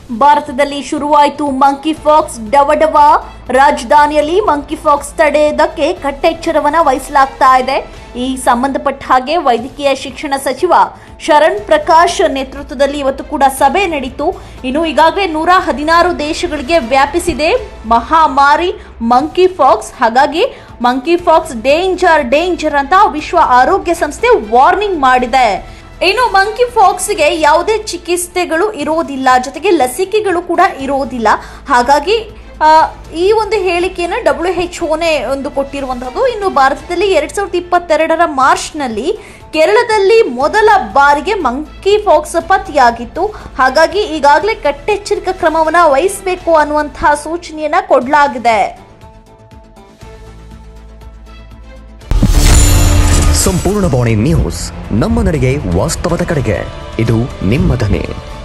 ಭಾರತದಲ್ಲಿ ಶುರುವಾಯಿತು monkey fox ಡವಡವ ರಾಜಧಾನಿಯಲ್ಲಿ ಮಂಕಿ ಫಾಕ್ಸ್ ತಡೆಯೋದಕ್ಕೆ ಕಟ್ಟೆಚ್ಚರವನ್ನ ವಹಿಸಲಾಗ್ತಾ ಇದೆ ಈ ಸಂಬಂಧಪಟ್ಟ ಹಾಗೆ ವೈದ್ಯಕೀಯ ಶಿಕ್ಷಣ ಸಚಿವ ಶರಣ್ ಪ್ರಕಾಶ್ ನೇತೃತ್ವದಲ್ಲಿ ಇವತ್ತು ಕೂಡ ಸಭೆ ನಡೀತು ಇನ್ನು ಈಗಾಗಲೇ ನೂರ ಹದಿನಾರು ದೇಶಗಳಿಗೆ ವ್ಯಾಪಿಸಿದೆ ಮಹಾಮಾರಿ ಮಂಕಿ ಫಾಕ್ಸ್ ಹಾಗಾಗಿ ಮಂಕಿ ಫಾಕ್ಸ್ ಡೇಂಜರ್ ಡೇಂಜರ್ ಅಂತ ವಿಶ್ವ ಆರೋಗ್ಯ ಸಂಸ್ಥೆ ವಾರ್ನಿಂಗ್ ಮಾಡಿದೆ ಇನ್ನು ಮಂಕಿ ಫಾಕ್ಸ್ಗೆ ಯಾವುದೇ ಚಿಕಿತ್ಸೆಗಳು ಇರೋದಿಲ್ಲ ಜೊತೆಗೆ ಲಸಿಕೆಗಳು ಕೂಡ ಇರೋದಿಲ್ಲ ಹಾಗಾಗಿ ಆ, ಈ ಒಂದು ಹೇಳಿಕೆಯನ್ನು ಡಬ್ಲ್ಯೂ ಎಚ್ ಓನೇ ಒಂದು ಕೊಟ್ಟಿರುವಂತಹದ್ದು ಇನ್ನು ಭಾರತದಲ್ಲಿ ಎರಡ್ ಸಾವಿರದ ಇಪ್ಪತ್ತೆರಡರ ಮಾರ್ಚ್ನಲ್ಲಿ ಕೇರಳದಲ್ಲಿ ಮೊದಲ ಬಾರಿಗೆ ಮಂಕಿ ಫಾಕ್ಸ್ ಪತ್ತೆಯಾಗಿತ್ತು ಹಾಗಾಗಿ ಈಗಾಗಲೇ ಕಟ್ಟೆಚ್ಚರಿಕಾ ಕ್ರಮವನ್ನು ವಹಿಸಬೇಕು ಅನ್ನುವಂತಹ ಸೂಚನೆಯನ್ನ ಕೊಡಲಾಗಿದೆ ಸಂಪೂರ್ಣ ಬಾಣಿ ನ್ಯೂಸ್ ನಮ್ಮ ನಡೆಗೆ ವಾಸ್ತವದ ಕಡೆಗೆ ಇದು ನಿಮ್ಮ ಧ್ವನಿ